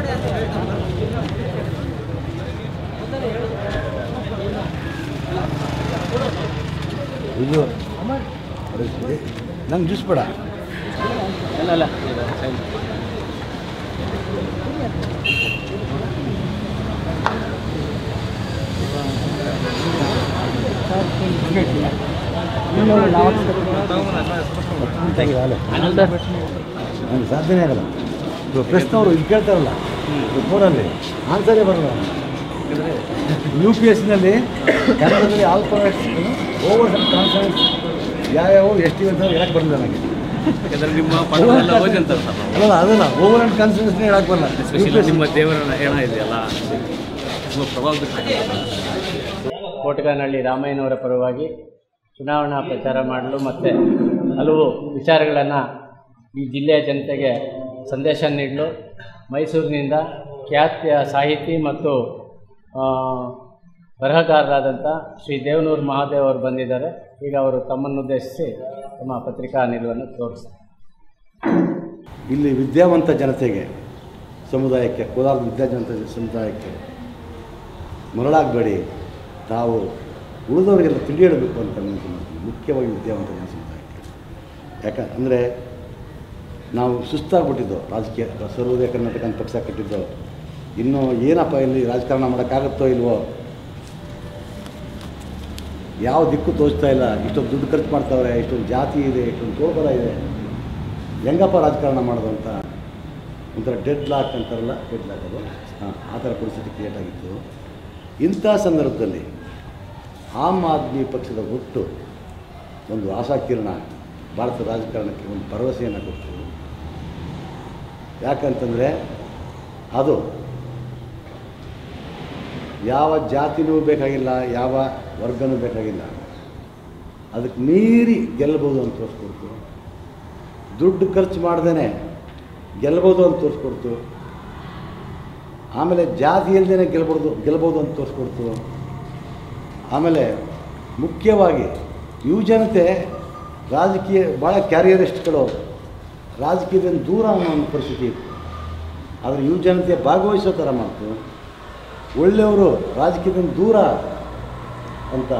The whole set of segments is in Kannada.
ಇದು ನಂಗೆ ಜ್ಯೂಸ್ ಬೇಡ ಅಲ್ಲ ಅಲ್ಲ ನನಗೆ ಸಾಧ್ಯನೇ ಆಗಲ್ಲ ಇವಾಗ ಪ್ರಶ್ನವರು ಇದು ಕೇಳ್ತಾರಲ್ಲ ಫೋನಲ್ಲಿ ಆನ್ಸರೇ ಬರಲ್ಲ ಯು ಪಿ ಎಸ್ನಲ್ಲಿ ಕನ್ನಡದಲ್ಲಿ ಆಲ್ಫಾಬೆಟ್ಸ್ ಓವರ್ ಕಾನ್ಸನೆಂಟ್ಸ್ ಯಾವ್ಯಾವ ಎಷ್ಟು ಇವೆ ಅಂತ ಹೇಳಕ್ಕೆ ಬರಲಿಲ್ಲ ನನಗೆ ಯಾಕಂದ್ರೆ ನಿಮ್ಮ ಪಡವೆಲ್ಲ ಓದಿ ಅಂತಾರೆ ಸರ್ ನಾವು ಅಲ್ಲ ಅದಲ್ಲ ಓವರ್ ಆ್ಯಂಡ್ ಕಾನ್ಸನೆಂಟ್ಸ್ನೇ ಹೇಳಕ್ಕೆ ಬರಲ್ಲ ಎಸ್ಪೆಷಲಿ ನಿಮ್ಮ ದೇವರ ಹೆಣ ಇದೆಯಲ್ಲ ತುಂಬ ಪ್ರಭಾವ ಬೀರ್ತಕ್ಕಂಥದ್ದು ಕೋಟಗಾನಹಳ್ಳಿ ರಾಮಯ್ಯನವರ ಪರವಾಗಿ ಚುನಾವಣಾ ಪ್ರಚಾರ ಮಾಡಲು ಮತ್ತು ಹಲವು ವಿಚಾರಗಳನ್ನು ಈ ಜಿಲ್ಲೆಯ ಜನತೆಗೆ ಸಂದೇಶ ನೀಡಲು ಮೈಸೂರಿನಿಂದ ಖ್ಯಾತಿಯ ಸಾಹಿತಿ ಮತ್ತು ಆ, ಬರಹಗಾರರಾದಂಥ ಶ್ರೀ ದೇವನೂರು ಮಹಾದೇವ್ ಅವರು ಬಂದಿದ್ದಾರೆ ಈಗ ಅವರು ತಮ್ಮನ್ನು ಉದ್ದೇಶಿಸಿ ತಮ್ಮ ಪತ್ರಿಕಾ ನಿಲುವನ್ನು ತೋರಿಸ್ತಾರೆ ಇಲ್ಲಿ ವಿದ್ಯಾವಂತ ಜನತೆಗೆ ಸಮುದಾಯಕ್ಕೆ ಕೋಲಾರದ ವಿದ್ಯಾವಂತ ಸಮುದಾಯಕ್ಕೆ ಮರಳಾಗಬೇಡಿ ತಾವು ಉಳಿದವರಿಗೆಲ್ಲ ತಿಳಿ ಹೇಳಬೇಕು ಅಂತ ವಿನಂತಿ ಮಾಡ್ತೀನಿ ಮುಖ್ಯವಾಗಿ ವಿದ್ಯಾವಂತ ಜನ ಸಮುದಾಯಕ್ಕೆ ಯಾಕ ಅಂದರೆ ನಾವು ಸುಸ್ತಾಗ್ಬಿಟ್ಟಿದ್ದು ರಾಜಕೀಯ ಸರ್ವೋದಯ ಕರ್ನಾಟಕ ಅಂತ ಪಕ್ಷ ಕಟ್ಟಿದ್ದು ಇನ್ನೂ ಏನಪ್ಪ ಇಲ್ಲಿ ರಾಜಕಾರಣ ಮಾಡೋಕ್ಕಾಗುತ್ತೋ ಇಲ್ವೋ ಯಾವ ದಿಕ್ಕು ತೋಚ್ತಾ ಇಲ್ಲ ಇಷ್ಟೊಂದು ದುಡ್ಡು ಖರ್ಚು ಮಾಡ್ತಾವ್ರೆ ಇಷ್ಟೊಂದು ಜಾತಿ ಇದೆ ಇಷ್ಟೊಂದು ತೋಳ್ಬಲ ಇದೆ ಹೆಂಗಪ್ಪ ರಾಜಕಾರಣ ಮಾಡೋದು ಅಂತ ಒಂಥರ ಡೆಡ್ ಲಾಕ್ ಅಂತಾರಲ್ಲ ಡೆಡ್ ಲಾಕ್ ಅದು ಹಾಂ ಆ ಥರ ಪರಿಸ್ಥಿತಿ ಕ್ರಿಯೇಟ್ ಆಗಿತ್ತು ಇಂಥ ಸಂದರ್ಭದಲ್ಲಿ ಆಮ್ ಆದ್ಮಿ ಪಕ್ಷದ ಒಟ್ಟು ಒಂದು ಆಶಾಕಿರಣ ಭಾರತ ರಾಜಕಾರಣಕ್ಕೆ ಒಂದು ಭರವಸೆಯನ್ನು ಕೊಟ್ಟು ಯಾಕಂತಂದರೆ ಅದು ಯಾವ ಜಾತಿನೂ ಬೇಕಾಗಿಲ್ಲ ಯಾವ ವರ್ಗನೂ ಬೇಕಾಗಿಲ್ಲ ಅದಕ್ಕೆ ಮೀರಿ ಗೆಲ್ಲಬಹುದು ಅಂತ ತೋರಿಸ್ಕೊಡ್ತು ದುಡ್ಡು ಖರ್ಚು ಮಾಡ್ದೇ ಗೆಲ್ಬೋದು ಅಂತ ತೋರಿಸ್ಕೊಡ್ತು ಆಮೇಲೆ ಜಾತಿ ಇಲ್ದೇ ಗೆಲ್ಬೋದು ಗೆಲ್ಬೋದು ಅಂತ ತೋರಿಸ್ಕೊಡ್ತು ಆಮೇಲೆ ಮುಖ್ಯವಾಗಿ ಯುವಜನತೆ ರಾಜಕೀಯ ಭಾಳ ಕ್ಯಾರಿಯರಿಸ್ಟ್ಗಳು ರಾಜಕೀಯದಿಂದ ದೂರ ಅನ್ನೋ ಒಂದು ಪರಿಸ್ಥಿತಿ ಇತ್ತು ಆದರೆ ಯುವಜನತೆ ಭಾಗವಹಿಸೋ ಥರ ಮಾಡ್ತು ಒಳ್ಳೆಯವರು ರಾಜಕೀಯದಿಂದ ದೂರ ಅಂತ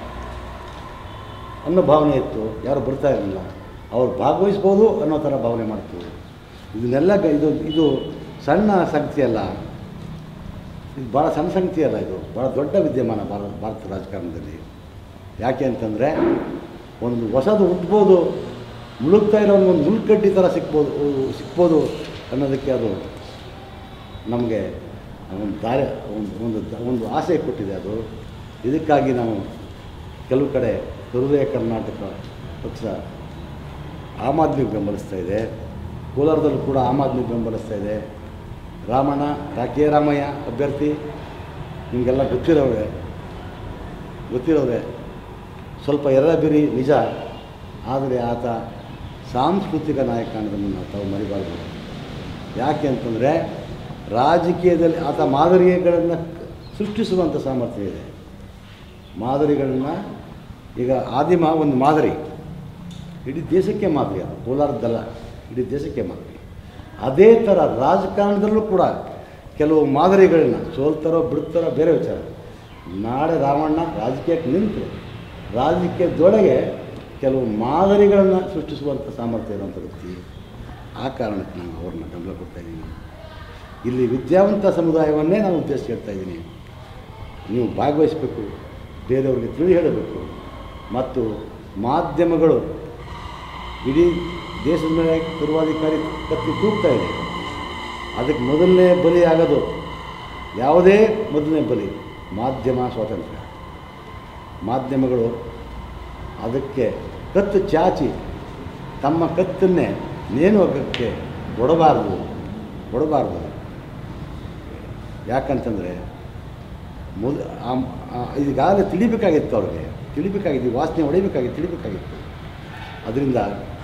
ಅನ್ನೋ ಭಾವನೆ ಇತ್ತು ಯಾರು ಬರ್ತಾ ಇರಲಿಲ್ಲ ಅವ್ರು ಭಾಗವಹಿಸ್ಬೋದು ಅನ್ನೋ ಥರ ಭಾವನೆ ಮಾಡ್ತು ಇದನ್ನೆಲ್ಲ ಗ- ಇದು ಇದು ಸಣ್ಣ ಸಂಗತಿ ಅಲ್ಲ ಇದು ಭಾಳ ಸಣ್ಣ ಸಂಗತಿ ಅಲ್ಲ ಇದು ಭಾಳ ದೊಡ್ಡ ವಿದ್ಯಮಾನ ಭಾರತ ಭಾರತ ರಾಜಕಾರಣದಲ್ಲಿ ಯಾಕೆ ಅಂತಂದರೆ ಒಂದು ಹೊಸದು ಹುಟ್ಬೋದು ಮುಳುಗ್ತಾ ಇರೋ ಒಂದು ಮುಳ್ಕಡ್ಡಿ ಥರ ಸಿಕ್ಬೋದು ಸಿಕ್ಬೋದು ಅನ್ನೋದಕ್ಕೆ ಅದು ನಮಗೆ ಒಂದು ದಾರಿ ಒಂದು ಒಂದು ದ- ಒಂದು ಆಸೆ ಕೊಟ್ಟಿದೆ ಅದು ಇದಕ್ಕಾಗಿ ನಾವು ಕೆಲವು ಕಡೆ ಹೃದಯ ಕರ್ನಾಟಕ ಪಕ್ಷ ಆಮ್ ಆದ್ಮಿಗೆ ಬೆಂಬಲಿಸ್ತಾ ಇದೆ ಕೋಲಾರದಲ್ಲೂ ಕೂಡ ಆಮ್ ಆದ್ಮಿಗೆ ಬೆಂಬಲಿಸ್ತಾ ಇದೆ ರಾಮಣ್ಣ ರಾಕೆ ರಾಮಯ್ಯ ಅಭ್ಯರ್ಥಿ ನಿಮಗೆಲ್ಲ ಗೊತ್ತಿರೋರೆ ಗೊತ್ತಿರೋರೆ ಸ್ವಲ್ಪ ಎರಬಿರಿ ನಿಜ ಆದರೆ ಆತ ಸಾಂಸ್ಕೃತಿಕ ನಾಯಕ ಅನ್ನೋದನ್ನು ನಾವು ತಾವು ಮರಿಬಾರ್ದು ಯಾಕೆ ಅಂತಂದರೆ ರಾಜಕೀಯದಲ್ಲಿ ಆತ ಮಾದರಿಗಳನ್ನು ಸೃಷ್ಟಿಸುವಂಥ ಸಾಮರ್ಥ್ಯ ಇದೆ ಮಾದರಿಗಳನ್ನ ಈಗ ಆದಿಮ ಒಂದು ಮಾದರಿ ಇಡೀ ದೇಶಕ್ಕೆ ಮಾದರಿ ಅದು ಕೋಲಾರದ್ದಲ್ಲ ಇಡೀ ದೇಶಕ್ಕೆ ಮಾದರಿ ಅದೇ ಥರ ರಾಜಕಾರಣದಲ್ಲೂ ಕೂಡ ಕೆಲವು ಮಾದರಿಗಳನ್ನ ಸೋಲ್ತಾರೋ ಬಿಡ್ತಾರೋ ಬೇರೆ ವಿಚಾರ ನಾಳೆ ರಾವಣ್ಣ ರಾಜಕೀಯಕ್ಕೆ ನಿಂತು ರಾಜಕೀಯದೊಳಗೆ ಕೆಲವು ಮಾದರಿಗಳನ್ನು ಸೃಷ್ಟಿಸುವಂಥ ಸಾಮರ್ಥ್ಯ ಇರುವಂಥ ವ್ಯಕ್ತಿ ಆ ಕಾರಣಕ್ಕೆ ನಾನು ಅವ್ರನ್ನ ಬೆಂಬಲ ಕೊಡ್ತಾ ಇದ್ದೀನಿ ಇಲ್ಲಿ ವಿದ್ಯಾವಂತ ಸಮುದಾಯವನ್ನೇ ನಾನು ಉದ್ದೇಶ ಹೇಳ್ತಾ ಇದ್ದೀನಿ ನೀವು ಭಾಗವಹಿಸಬೇಕು ಬೇರೆಯವ್ರಿಗೆ ತಿಳಿ ಹೇಳಬೇಕು ಮತ್ತು ಮಾಧ್ಯಮಗಳು ಇಡೀ ದೇಶದ ಮೇಲೆ ಸರ್ವಾಧಿಕಾರಿ ಕತ್ತಿ ತೂಗ್ತಾ ಇದೆ ಅದಕ್ಕೆ ಮೊದಲನೇ ಬಲಿ ಆಗೋದು ಯಾವುದೇ ಮೊದಲನೇ ಬಲಿ ಮಾಧ್ಯಮ ಸ್ವಾತಂತ್ರ್ಯ ಮಾಧ್ಯಮಗಳು ಅದಕ್ಕೆ ಕತ್ತು ಚಾಚಿ ತಮ್ಮ ಕತ್ತನ್ನೇ ನೇಣುವಕ್ಕೆ ಕೊಡಬಾರ್ದು ಕೊಡಬಾರ್ದು ಯಾಕಂತಂದರೆ ಮೊದ ಈಗಾಗಲೇ ತಿಳಿಬೇಕಾಗಿತ್ತು ಅವ್ರಿಗೆ ತಿಳಿಬೇಕಾಗಿತ್ತು ಈ ವಾಸನೆ ಹೊಡಿಬೇಕಾಗಿತ್ತು ತಿಳಿಬೇಕಾಗಿತ್ತು ಅದರಿಂದ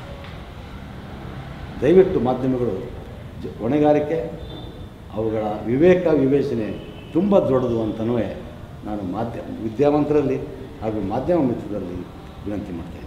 ದಯವಿಟ್ಟು ಮಾಧ್ಯಮಗಳು ಜ ಹೊಣೆಗಾರಿಕೆ ಅವುಗಳ ವಿವೇಕ ವಿವೇಚನೆ ತುಂಬ ದೊಡ್ಡದು ಅಂತನೂ ನಾನು ಮಾಧ್ಯಮ ವಿದ್ಯಾವಂತರಲ್ಲಿ ಹಾಗೂ ಮಾಧ್ಯಮ ಮಿತ್ರರಲ್ಲಿ ವಿನಂತಿ ಮಾಡ್ತೇನೆ